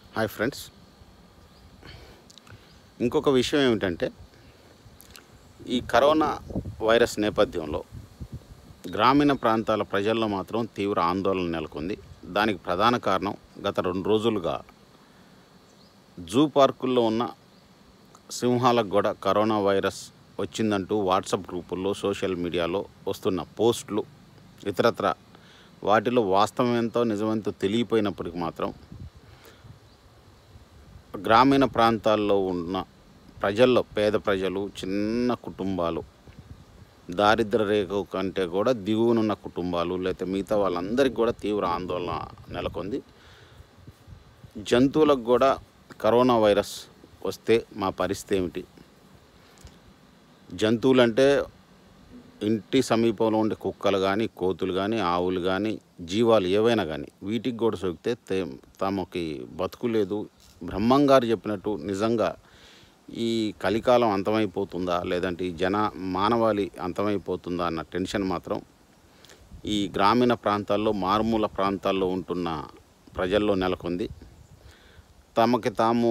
hi friends ఇంకొక విషయం ఏమిటంటే ఈ కరోనా వైరస్ నేపథ్యంలో గ్రామీణ ప్రాంతాల ప్రజల్లో మాత్రం తీవ్ర ఆందోళన నెలకొంది దానికి ప్రధాన కారణం గత రెండు రోజులుగా జూ పార్కుల్లో ఉన్న సింహాలకు కూడా కరోనా వైరస్ వచ్చిందంటూ వాట్సాప్ గ్రూపుల్లో సోషల్ మీడియాలో వస్తున్న పోస్టులు ఇతరత్ర వాటిలో వాస్తవం ఎంతో నిజమెంతో తెలియపోయినప్పటికీ మాత్రం గ్రామీణ ప్రాంతాల్లో ఉన్న ప్రజల్లో పేద ప్రజలు చిన్న కుటుంబాలు దారిద్ర రేఖ కంటే కూడా దిగువనున్న కుటుంబాలు లేకపోతే మిగతా వాళ్ళందరికీ కూడా తీవ్ర ఆందోళన నెలకొంది జంతువులకు కూడా కరోనా వైరస్ వస్తే మా పరిస్థితి ఏమిటి జంతువులు అంటే ఇంటి సమీపంలో ఉండే కుక్కలు కానీ కోతులు కానీ ఆవులు కానీ జీవాలు ఏవైనా కానీ వీటికి కూడా సోకితే తే- తమకి బతుకు లేదు బ్రహ్మంగారు చెప్పినట్టు నిజంగా ఈ కలికాలం అంతమైపోతుందా లేదంటే ఈ జన మానవాళి అంతమైపోతుందా అన్న టెన్షన్ మాత్రం ఈ గ్రామీణ ప్రాంతాల్లో మారుమూల ప్రాంతాల్లో ఉంటున్న ప్రజల్లో నెలకొంది తమకి తాము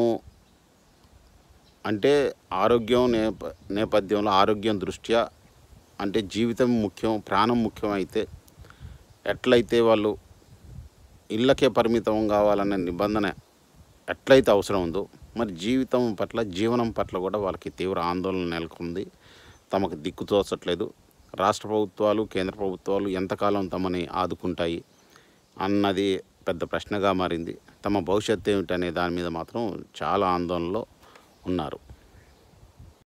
అంటే ఆరోగ్యం నేప నేపథ్యంలో ఆరోగ్యం దృష్ట్యా అంటే జీవితం ముఖ్యం ప్రాణం ముఖ్యం అయితే ఎట్లయితే వాళ్ళు ఇళ్ళకే పరిమితం కావాలనే నిబంధన ఎట్లయితే అవసరం ఉందో మరి జీవితం పట్ల జీవనం పట్ల కూడా వాళ్ళకి తీవ్ర ఆందోళన నెలకొంది తమకు దిక్కు తోచట్లేదు రాష్ట్ర ప్రభుత్వాలు కేంద్ర ప్రభుత్వాలు ఎంతకాలం తమని ఆదుకుంటాయి అన్నది పెద్ద ప్రశ్నగా మారింది తమ భవిష్యత్తు ఏమిటనే దాని మీద మాత్రం చాలా ఆందోళనలో ఉన్నారు